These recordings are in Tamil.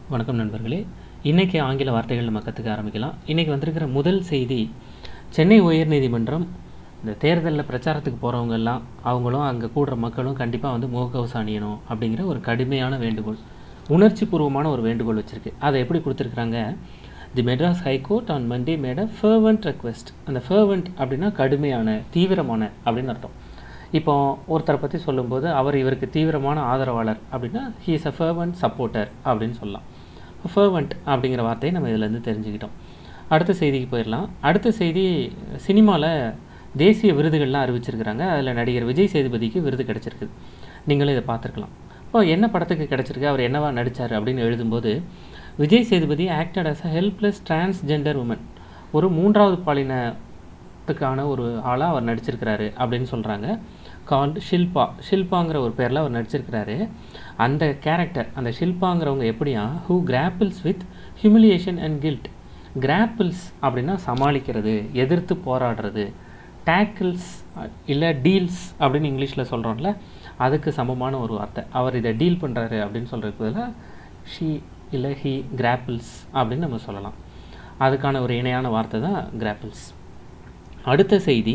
வணக்கம் நண்பர்களே இன்றைக்கி ஆங்கில வார்த்தைகள் நம்ம கற்றுக்க ஆரம்பிக்கலாம் இன்றைக்கி வந்திருக்கிற முதல் செய்தி சென்னை உயர்நீதிமன்றம் இந்த தேர்தலில் பிரச்சாரத்துக்கு போகிறவங்க எல்லாம் அவங்களும் அங்கே கூடுற மக்களும் கண்டிப்பாக வந்து முகக்கவசம் அணியணும் அப்படிங்கிற ஒரு கடுமையான வேண்டுகோள் உணர்ச்சி பூர்வமான ஒரு வேண்டுகோள் வச்சுருக்கு அதை எப்படி கொடுத்துருக்குறாங்க the Madras high court on Monday made a fervent request அந்த ஃபர்வெண்ட் அப்படின்னா கடுமையான தீவிரமான அப்படின்னு அர்த்தம் இப்போ ஒருத்தரை பற்றி சொல்லும்போது அவர் இவருக்கு தீவிரமான ஆதரவாளர் அப்படின்னா he is a fervent supporter அப்படின்னு சொல்லலாம் ஃபர்வெண்ட் அப்படிங்கிற வார்த்தையை நம்ம இதிலேருந்து தெரிஞ்சுக்கிட்டோம் அடுத்த செய்திக்கு போயிடலாம் அடுத்த செய்தி சினிமாவில் தேசிய விருதுகள்லாம் அறிவிச்சிருக்கிறாங்க அதில் நடிகர் விஜய் சேதுபதிக்கு விருது கிடச்சிருக்குது நீங்களும் இதை பார்த்துருக்கலாம் இப்போ என்ன படத்துக்கு கிடச்சிருக்கு அவர் என்னவா நடித்தார் அப்படின்னு எழுதும்போது Vijay Sethupathi acted as a helpless transgender woman ஒரு மூன்றாவது பாலினத்துக்கான ஒரு ஆளாக அவர் நடிச்சிருக்கிறாரு அப்படின்னு சொல்கிறாங்க கால்டு ஷில்பா ஷில்பாங்கிற ஒரு பேரில் அவர் நடிச்சிருக்கிறாரு அந்த கேரக்டர் அந்த ஷில்பாங்கிறவங்க எப்படியா who grapples with humiliation and guilt grapples அப்படின்னா சமாளிக்கிறது எதிர்த்து போராடுறது டேக்கிள்ஸ் இல்லை டீல்ஸ் அப்படின்னு இங்கிலீஷில் சொல்கிறோம்ல அதுக்கு சமமான ஒரு வார்த்தை அவர் இதை டீல் பண்ணுறாரு அப்படின்னு சொல்கிறதுக்கு பதிலாக ஷீ இல்லை ஹீ கிராப்பிள்ஸ் அப்படின்னு நம்ம சொல்லலாம் அதுக்கான ஒரு இணையான வார்த்தை தான் கிராப்பிள்ஸ் அடுத்த செய்தி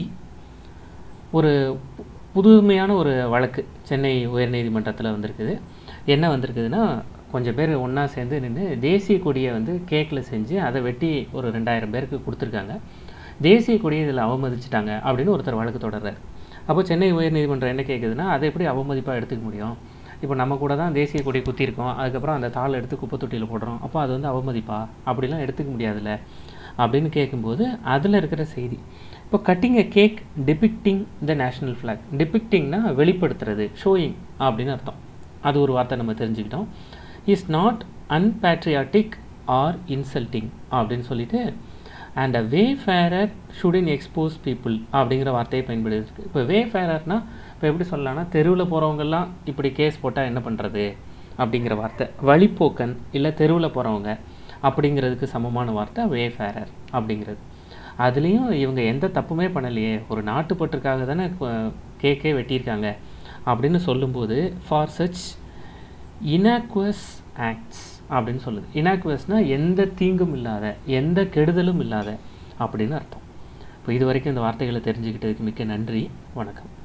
ஒரு புதுமையான ஒரு வழக்கு சென்னை உயர்நீதிமன்றத்தில் வந்திருக்குது என்ன வந்திருக்குதுன்னா கொஞ்சம் பேர் ஒன்றா சேர்ந்து நின்று தேசிய கொடியை வந்து கேக்கில் செஞ்சு அதை வெட்டி ஒரு ரெண்டாயிரம் பேருக்கு கொடுத்துருக்காங்க தேசிய கொடியை இதில் அவமதிச்சிட்டாங்க அப்படின்னு ஒருத்தர் வழக்கு தொடர்றாரு அப்போ சென்னை உயர்நீதிமன்றம் என்ன கேட்குதுன்னா அதை எப்படி அவமதிப்பாக எடுத்துக்க முடியும் இப்போ நம்ம கூட தான் தேசிய கொடி குத்திருக்கோம் அதுக்கப்புறம் அந்த தாளை எடுத்து குப்பை தொட்டியில் போடுறோம் அப்போ அது வந்து அவமதிப்பா அப்படிலாம் எடுத்துக்க முடியாதுல்ல அப்படின்னு கேட்கும்போது அதில் இருக்கிற செய்தி இப்போ cutting a cake depicting the national flag டிபிக்டிங்னா வெளிப்படுத்துறது ஷோயிங் அப்படின்னு அர்த்தம் அது ஒரு வார்த்தை நம்ம தெரிஞ்சுக்கிட்டோம் is not unpatriotic or insulting அப்படின்னு சொல்லிட்டு and a wayfarer shouldn't expose people அப்படிங்கிற வார்த்தையை பயன்படுத்திருக்கு இப்போ வே ஃபேரர்னா இப்போ எப்படி சொல்லலாம்னா தெருவில் போகிறவங்கெல்லாம் இப்படி கேஸ் போட்டால் என்ன பண்ணுறது அப்படிங்கிற வார்த்தை வழிப்போக்கன் இல்லை தெருவில் போகிறவங்க அப்படிங்கிறதுக்கு சமமான வார்த்தை வே ஃபேரர் அப்படிங்கிறது அதுலேயும் இவங்க எந்த தப்புமே பண்ணலையே ஒரு நாட்டுப்பற்றுக்காக தானே கேக்கே வெட்டியிருக்காங்க அப்படின்னு சொல்லும்போது ஃபார் சச் இனாக்குவஸ் ஆக்ட்ஸ் அப்படின்னு சொல்லுது இனாக்குவஸ்னால் எந்த தீங்கும் இல்லாத எந்த கெடுதலும் இல்லாத அப்படின்னு அர்த்தம் இப்போ இது வரைக்கும் இந்த வார்த்தைகளை தெரிஞ்சுக்கிட்டதுக்கு மிக்க நன்றி வணக்கம்